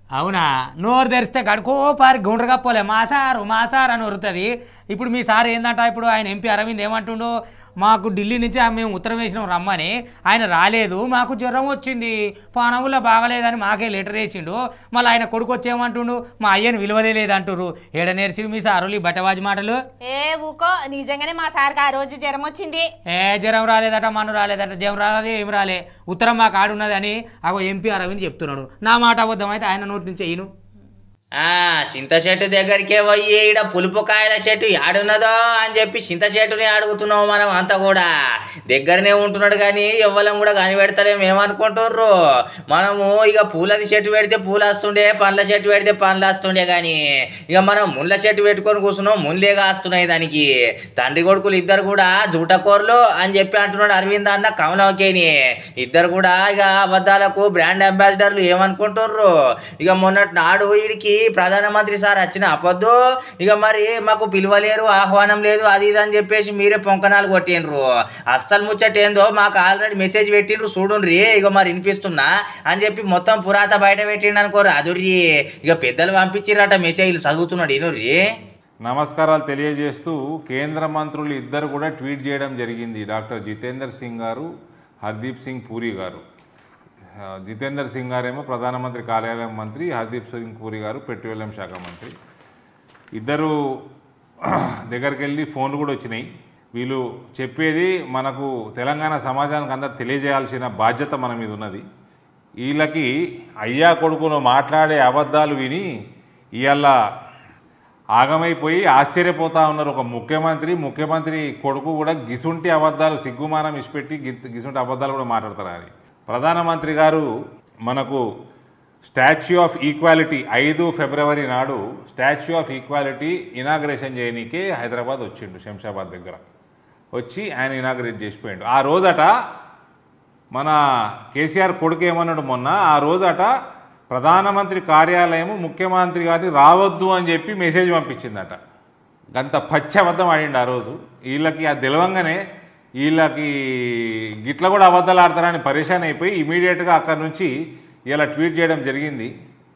అవునా నోరు తెరిస్తే గడుకో పారి గుండ్రు కప్పోలే మా సారు మా సార్ అని వరుతుంది ఇప్పుడు మీ సార్ ఏందంట ఇప్పుడు ఆయన ఎంపీ అరవింద్ ఏమంటుండు మాకు ఢిల్లీ నుంచి ఆ మేము ఉత్తరం వేసినాం రమ్మని ఆయన రాలేదు మాకు జ్వరం వచ్చింది పానముల్లో బాగలేదని మాకే లెటర్ వేసిండు మళ్ళీ ఆయన కొడుకు వచ్చేయమంటుండు మా అయ్యని విలువలే లేదంటుర్రు ఏడ నేర్చి మీ సారులు ఈ బట్టవాజి మాటలు ఏ ఊకో నిజంగానే మా సార్కి ఆ రోజు జ్వరం వచ్చింది ఏ జ్వరం రాలేదట మన్ను రాలేదట జ్వరం రాలే ఏం రాలే ఉత్తరం మాకు ఆడున్నది అని అగో ఎంపీ అరవింద్ చెప్తున్నాడు నా మాట అబద్ధం అయితే ఆయన నోటి నుంచి ఈయను ఆ చింత చెట్టు దగ్గరికే పోయి ఈడ పులుపు కాయల చెట్టు ఆడున్నదో అని చెప్పి చింత చెట్టుని అడుగుతున్నాం మనం అంతా కూడా దగ్గరనే ఉంటున్నాడు కానీ ఎవ్వలం కూడా కనిపెడతలేం ఏమనుకుంటుర్రు మనము ఇక పూలది చెట్టు పెడితే పూలు వస్తుండే పండ్ల చెట్టు పెడితే పండ్లు వస్తుండే కానీ ఇక మనం ముళ్ళ చెట్టు పెట్టుకొని కూర్చున్నాం ముళ్ళే కాస్తున్నాయి దానికి తండ్రి కొడుకులు ఇద్దరు కూడా జూటకోర్లు అని చెప్పి అంటున్నాడు అరవింద్ అన్న కమలకేని ఇద్దరు కూడా ఇక అబద్ధాలకు బ్రాండ్ అంబాసిడర్లు ఏమనుకుంటుర్రు ఇక మొన్నటి నాడు వీడికి ప్రధానమంత్రి సార్ వచ్చిన అపొద్దు ఇక మరి మాకు పిలువలేరు ఆహ్వానం లేదు అది ఇది అని చెప్పేసి మీరే పొంకనాలు కొట్టిండ్రు అస్సలు ముచ్చట ఏందో మాకు ఆల్రెడీ మెసేజ్ పెట్టిండ్రు చూడుండ్రి ఇక మరి వినిపిస్తున్నా అని చెప్పి మొత్తం పురాత బయట పెట్టిండు అనుకోరు అదుర్రి ఇక పెద్దలు పంపించిరట మెసేజ్లు చదువుతున్నాడు ఇనుర్రి నమస్కారాలు తెలియజేస్తూ కేంద్ర మంత్రులు ఇద్దరు కూడా ట్వీట్ చేయడం జరిగింది డాక్టర్ జితేందర్ సింగ్ గారు హర్దీప్ సింగ్ పూరి గారు ఆ, జితేందర్ సింగ్ గారేమో ప్రధానమంత్రి కార్యాలయం మంత్రి హర్దీప్ సింగ్ పూరి గారు పెట్రోలియం శాఖ మంత్రి ఇద్దరు దగ్గరికి వెళ్ళి ఫోన్లు కూడా వచ్చినాయి వీళ్ళు చెప్పేది మనకు తెలంగాణ సమాజానికి అందరు తెలియజేయాల్సిన బాధ్యత మన మీద ఉన్నది వీళ్ళకి అయ్యా కొడుకును మాట్లాడే అబద్ధాలు విని ఇవాళ ఆగమైపోయి ఆశ్చర్యపోతా ఉన్నారు ఒక ముఖ్యమంత్రి ముఖ్యమంత్రి కొడుకు కూడా గిసుంటి అబద్ధాలు సిగ్గుమానం ఇచ్చిపెట్టి గి- గిసుంటి అబద్ధాలు కూడా మాట్లాడతారు అని ప్రధానమంత్రి గారు మనకు స్టాచ్యూ ఆఫ్ ఈక్వాలిటీ ఐదు ఫిబ్రవరి నాడు స్టాచ్యూ ఆఫ్ ఈక్వాలిటీ ఇనాగ్రేషన్ చేయనీకే హైదరాబాద్ వచ్చిండు శంషాబాద్ దగ్గర వచ్చి ఆయన ఇనాగ్రేట్ చేసిపోయిండు ఆ రోజట మన కేసీఆర్ కొడుకు ఏమన్నాడు మొన్న ఆ రోజట ప్రధానమంత్రి కార్యాలయం ముఖ్యమంత్రి గారిని రావద్దు అని చెప్పి మెసేజ్ పంపించిందట గంత పచ్చబద్ధం ఆడిండు ఆ రోజు వీళ్ళకి అది తెలవంగానే వీళ్ళకి గిట్ల కూడా అబద్ధాలు ఆడతారని పరేషాన్ అయిపోయి ఇమీడియట్గా అక్కడి నుంచి ఇలా ట్వీట్ చేయడం జరిగింది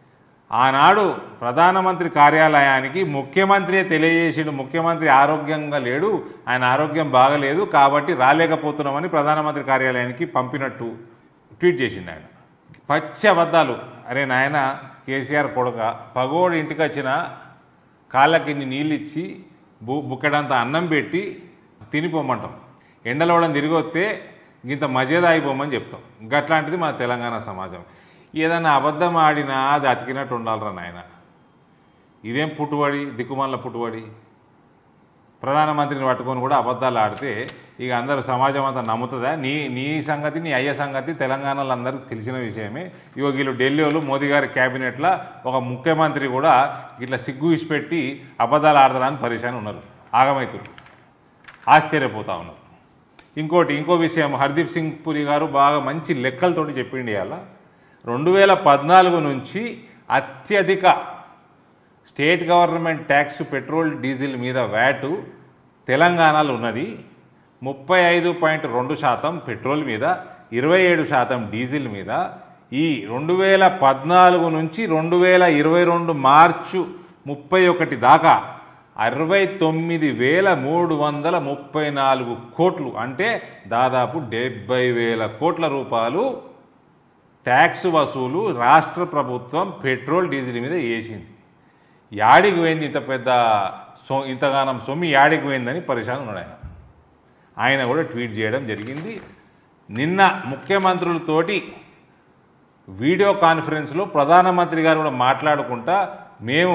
ఆనాడు ప్రధానమంత్రి కార్యాలయానికి ముఖ్యమంత్రి తెలియజేసిండు ముఖ్యమంత్రి ఆరోగ్యంగా లేడు ఆయన ఆరోగ్యం బాగలేదు కాబట్టి రాలేకపోతున్నామని ప్రధానమంత్రి కార్యాలయానికి పంపినట్టు ట్వీట్ చేసిండు ఆయన పచ్చి అబద్ధాలు అరే నాయన కేసీఆర్ కొడుక పగోడు ఇంటికి వచ్చిన కాళ్ళకి నీళ్ళు ఇచ్చి బు బుక్కెడంత అన్నం పెట్టి తినిపోమంటాం ఎండలోవడం తిరిగి వస్తే ఇంత మజేదా అయిపోమని చెప్తాం గట్లాంటిది మన తెలంగాణ సమాజం ఏదైనా అబద్ధం ఆడినా అది అతికినట్టు ఉండాలిరా నాయన ఇదేం పుట్టుబడి దిక్కుమాల పుట్టుబడి ప్రధానమంత్రిని పట్టుకొని కూడా అబద్ధాలు ఆడితే ఇక అందరూ సమాజం అంతా నమ్ముతుందా నీ నీ సంగతి నీ అయ్య సంగతి తెలంగాణలో అందరికీ తెలిసిన విషయమే ఇగో వీళ్ళు ఢిల్లీ వాళ్ళు మోదీ గారి క్యాబినెట్లో ఒక ముఖ్యమంత్రి కూడా ఇట్లా సిగ్గు ఇచ్చిపెట్టి అబద్ధాలు ఆడతారని పరిశాన్ ఉన్నారు ఆగమైతురు ఆశ్చర్యపోతా ఉన్నారు ఇంకోటి ఇంకో విషయం హర్దీప్ సింగ్ పురి గారు బాగా మంచి లెక్కలతోటి చెప్పిండి ఇవాళ రెండు వేల పద్నాలుగు నుంచి అత్యధిక state government tax petrol diesel మీద వ్యాటు తెలంగాణలో ఉన్నది ముప్పై ఐదు పాయింట్ రెండు శాతం పెట్రోల్ మీద ఇరవై ఏడు శాతం డీజిల్ మీద ఈ రెండు వేల పద్నాలుగు నుంచి రెండు వేల ఇరవై రెండు మార్చు ముప్పై ఒకటి దాకా అరవై తొమ్మిది వేల మూడు వందల ముప్పై నాలుగు కోట్లు అంటే దాదాపు డెబ్బై వేల కోట్ల రూపాయలు ట్యాక్స్ వసూలు రాష్ట్ర ప్రభుత్వం పెట్రోల్ డీజిల్ మీద వేసింది యాడికి పోయింది ఇంత పెద్ద సో ఇంతగానం సొమ్మి యాడికి పోయిందని పరిశాన్ ఉన్నాడు ఆయన ఆయన కూడా ట్వీట్ చేయడం జరిగింది నిన్న ముఖ్యమంత్రులతోటి వీడియో కాన్ఫరెన్స్లో ప్రధానమంత్రి గారు కూడా మాట్లాడుకుంటా మేము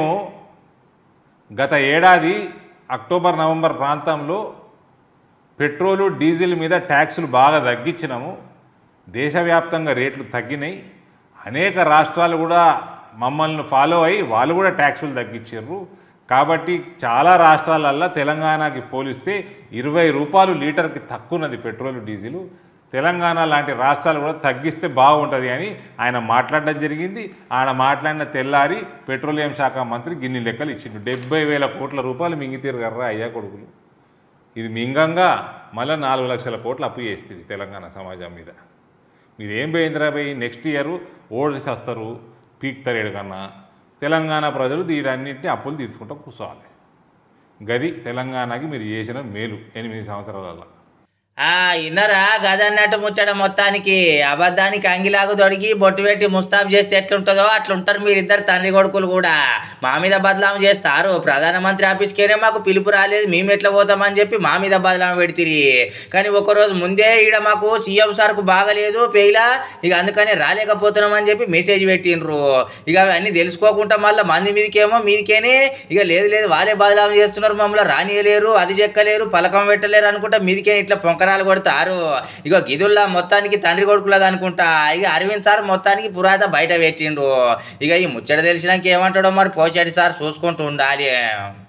గత ఏడాది అక్టోబర్ నవంబర్ ప్రాంతంలో పెట్రోలు డీజిల్ మీద ట్యాక్సులు బాగా తగ్గించినాము దేశవ్యాప్తంగా రేట్లు తగ్గినాయి అనేక రాష్ట్రాలు కూడా మమ్మల్ని ఫాలో అయ్యి వాళ్ళు కూడా ట్యాక్సులు తగ్గించారు కాబట్టి చాలా రాష్ట్రాలల్లో తెలంగాణకి పోలిస్తే ఇరవై రూపాయలు లీటర్కి తక్కువన్నది పెట్రోల్ డీజిల్ తెలంగాణ లాంటి రాష్ట్రాలు కూడా తగ్గిస్తే బాగుంటుంది అని ఆయన మాట్లాడడం జరిగింది ఆయన మాట్లాడిన తెల్లారి పెట్రోలియం శాఖ మంత్రి గిన్ని లెక్కలు ఇచ్చిండు డెబ్బై వేల కోట్ల రూపాయలు మింగితీరు కర్రా అయ్యా కొడుకులు ఇది మింగంగా మళ్ళీ నాలుగు లక్షల కోట్లు అప్పు చేస్తుంది తెలంగాణ సమాజం మీద మీరు ఏం పోయిందిరా పోయి నెక్స్ట్ ఇయర్ ఓడిసి వస్తారు పీక్తరేడు కన్నా తెలంగాణ ప్రజలు వీటన్నిటిని అప్పులు తీర్చుకుంటూ కూర్చోవాలి గది తెలంగాణకి మీరు చేసిన మేలు ఎనిమిది సంవత్సరాలలో ఆ ఇన్నరా గదన్నట్టు ముచ్చట మొత్తానికి అబద్ధానికి అంగిలాగు దొడిగి బొట్టు పెట్టి ముస్తాబ్ చేస్తే ఎట్లుంటుందో అట్లుంటారు మీరిద్దరు తండ్రి కొడుకులు కూడా మా మీద బదలాం చేస్తారు ప్రధానమంత్రి ఆఫీస్కేనే మాకు పిలుపు రాలేదు మేము ఎట్లా పోతామని చెప్పి మా మీద బదలాం పెడితిరి కానీ ఒకరోజు ముందే ఈడ మాకు సీఎం సార్కు బాగలేదు పెయిలా ఇక అందుకని రాలేకపోతున్నామని చెప్పి మెసేజ్ పెట్టిండ్రు ఇక అవన్నీ తెలుసుకోకుండా మళ్ళీ మంది మీదకేమో మీదికేనే ఇక లేదు లేదు వాళ్ళే బదలాం చేస్తున్నారు మమ్మల్ని రానియలేరు అది చెక్కలేరు పలకం పెట్టలేరు అనుకుంటా మీదికే ఇట్లా పొంకరాలు కొడతారు ఇక గిదుల్లా మొత్తానికి తండ్రి కొడుకులది అనుకుంటా ఇక అరవింద్ సార్ మొత్తానికి పురాత బయట పెట్టిండు ఇక ఈ ముచ్చట తెలిసినాక ఏమంటాడో మరి పోచాడి సార్ చూసుకుంటూ ఉండాలి